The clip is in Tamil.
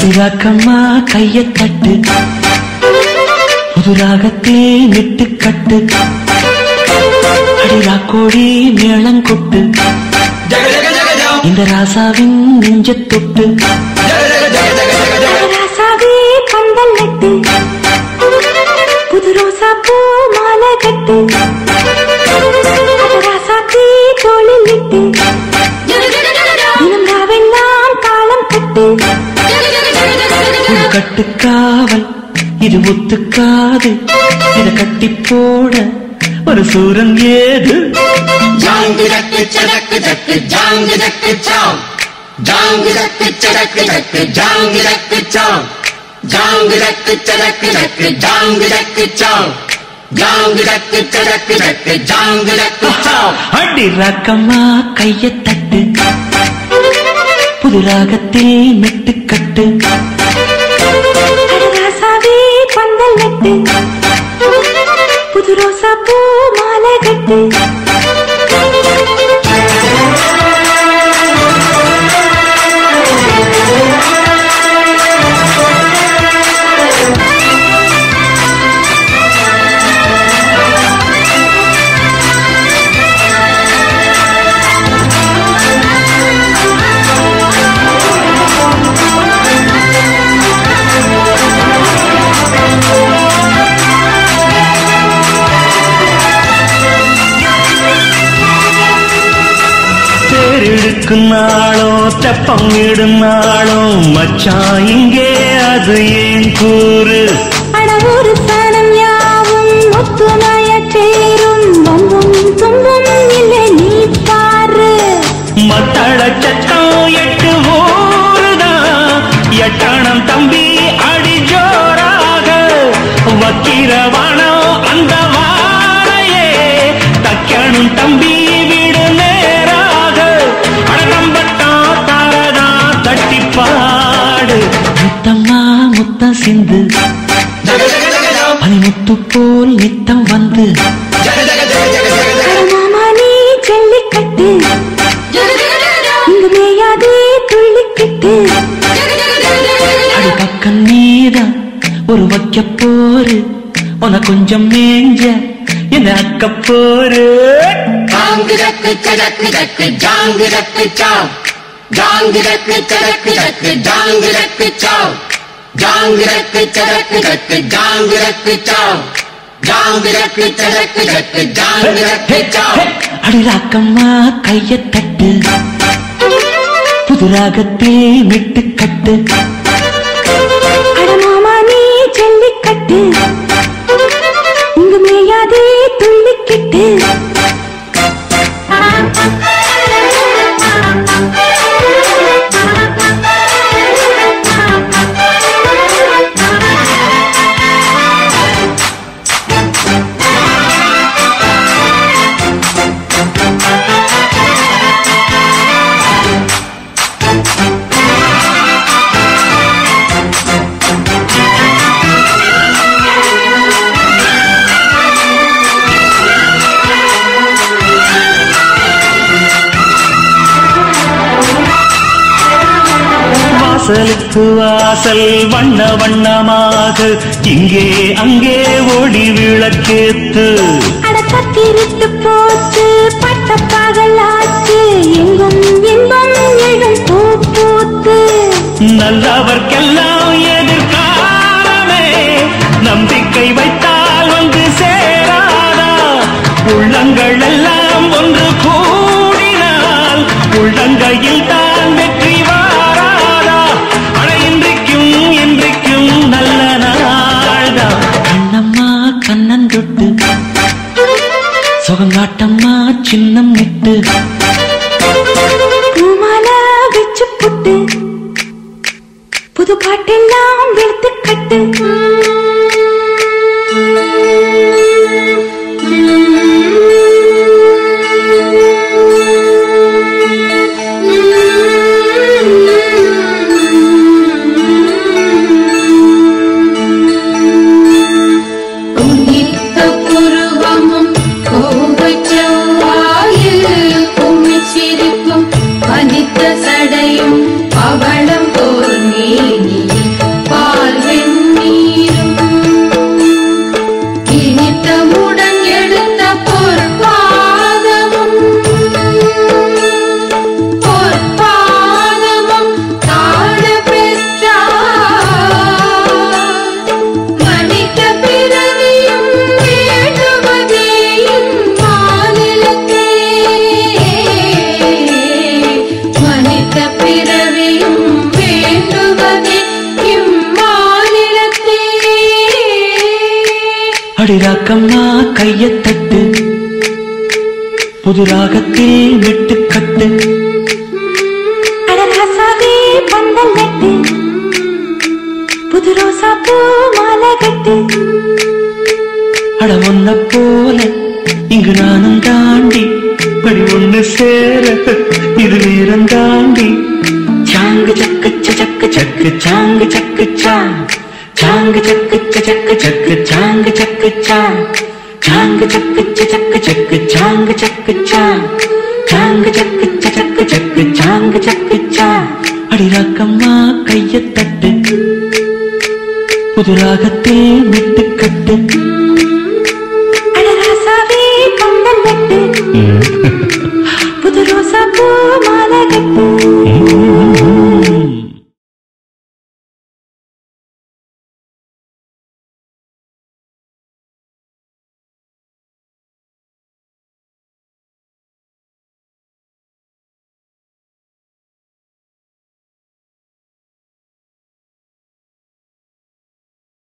அடிராக்கம்மா கைய தட்டு புதுராகத்தே நெட்டு கட்டு அடிராக்கோடி மேளங்கொட்டு இந்த ராசாவின் நெஞ்ச தொட்டு ராசாவே பந்தல் நட்டு புது ரோசா பூ மாலை கட்டு ராசாத்தி தோளில் இட்டு தினம் ராவெல்லாம் காலம் கட்டு ஒரு கட்டுக்காவல் இது ஒத்துக்காது இத கட்டி போட ஒரு சூரன் ஏது ஜாங்கு ஜக்கு சடக்கு ஜக்கு ஜாங்கு ஜக்கு சாம் ஜாங்கு ஜக்கு சடக்கு ஜக்கு ஜாங்கு ஜக்கு சாம் ஜாங்கு ஜக்கு சடக்கு ஜக்கு ஜாங்கு ஜக்கு சாம் ஜாங்கு ஜக்கு சடக்கு ஜக்கு ஜாங்கு ஜக்கு சாம் அடிராக்கம்மா கைய தட்டு புது ராகத்தில் மெட்டு கட்டு ராசாவே பந்தல் நட்டு புது ரோசா பூ மாலை கட்டு தேரெடுக்கும் நாளும் தெப்பம் இடும் நாளும் மச்சான் இங்கே அது ஏன் கூறு அட ஒரு சனம் யாவும் ஒத்துணைய சேரும் வம்பும் தும்பும் இல்லை நீ பாரு மத்தள சட்டம் எட்டு ஊருதான் எட்டணம் தம்பி அடி ஜோராக வக்கிரவானம் அந்த வாழையே தக்கணும் தம்பி வீடு நேராக அடகம்பட்டம் தாரதா தட்டி பாடு முத்தம்மா முத்தம் சிந்து ஜக ஜக ஜக ஜாம் பனிமுத்து போல் நித்தம் வந்து ஜக ஜக ஜக ஜக ஜக ஜக அட மாமா நீ ஜல்லிக்கட்டு ஜக ஜக ஜக ஜாம் இங்கு மேயாதே துள்ளிக்கிட்டு ஜக ஜக ஜக ஜக ஜக அடி பக்கம் நீதான் ஒரு வைக்க போரு உன கொஞ்சம் மேஞ்ச என்ன அக்க போரு ஜாங்கு ஜக்கு சடக்கு ஜக்கு ஜாங்கு ஜக்கு சாம் ஜாங்கு ஜக்கு சடக்கு ஜக்கு ஜாங்கு ஜக்கு சாம் ஜாங்கு ஜக்கு சடக்கு ஜக்கு ஜாங்கு ஜக்கு சாம் ஜாங்கு ஜக்கு சடக்கு ஜக்கு ஜாங்கு ஜக்கு சாம் அடி ராக்கம்மா கைய தட்டு புது ராகத்தே விட்டு கட்டு அட மாமா நீ ஜல்லிக்கட்டு இங்கு மேயாதே துள்ளிக்கிட்டு வாசலுக்கு வாசல் வண்ண வண்ணமாக இங்கே அங்கே ஒளி விளக்கேத்து அட கத்திரிட்டு போச்சு பட்ட பகலாச்சு எங்கும் இன்பம் எழும் பூ பூத்து நல்லவர்க்கெல்லாம் எதிர்காலமே நம்பிக்கை வைத்தால் வந்து சேராதா உள்ளங்கள் எல்லாம் ஒன்று கூடினால் உள்ளங்கையில் தான் வெற்றி வாராதா அட இன்றைக்கும் இன்றைக்கும் நல்ல நாள்தான் கண்ணம்மா கண்ணன் தொட்டு சுகங்காட்டம்மா சின்னம் விட்டு பூமாலா வச்சு புட்டு புது பாட்டெல்லாம் வெளுத்து கட்டு உன்னித்த புருவமும் கோவைச் செவ்வாயில் உமிச்சிருக்கும் பனித்த சடையும் பவளம் போல் மேனியில் அடிராக்கம்மா கைய தட்டு புது ராகத்தில் மெட்டுக்கட்டு அடராசாவே பந்தல் நட்டு புது ரோசா பூ மாலை கட்டு அட ஒன்ன போல இங்கு நானும் தாண்டி படி ஒண்ணு சேர இது வீரம் தாண்டி சாங்கு சக்கு சக்கு சக்கு சாங்கு சக்கு சாங் சாங்கு சக்கு சக்கு சக்கு சாங்கு சக்கு சாங் சாங்கு சக்கு சக்கு சக்கு சாங்கு சக்கு சாங் சாங்கு சக்கு சக்கு சக்கு சாங்கு சக்கு சாங் அடி ராக்கம்மா கைய தட்டு புது ராகத்தில் மெட்டுக்கட்டு அடராசாவே பந்தல் நட்டு புது ரோசா பூ மாலை கட்டு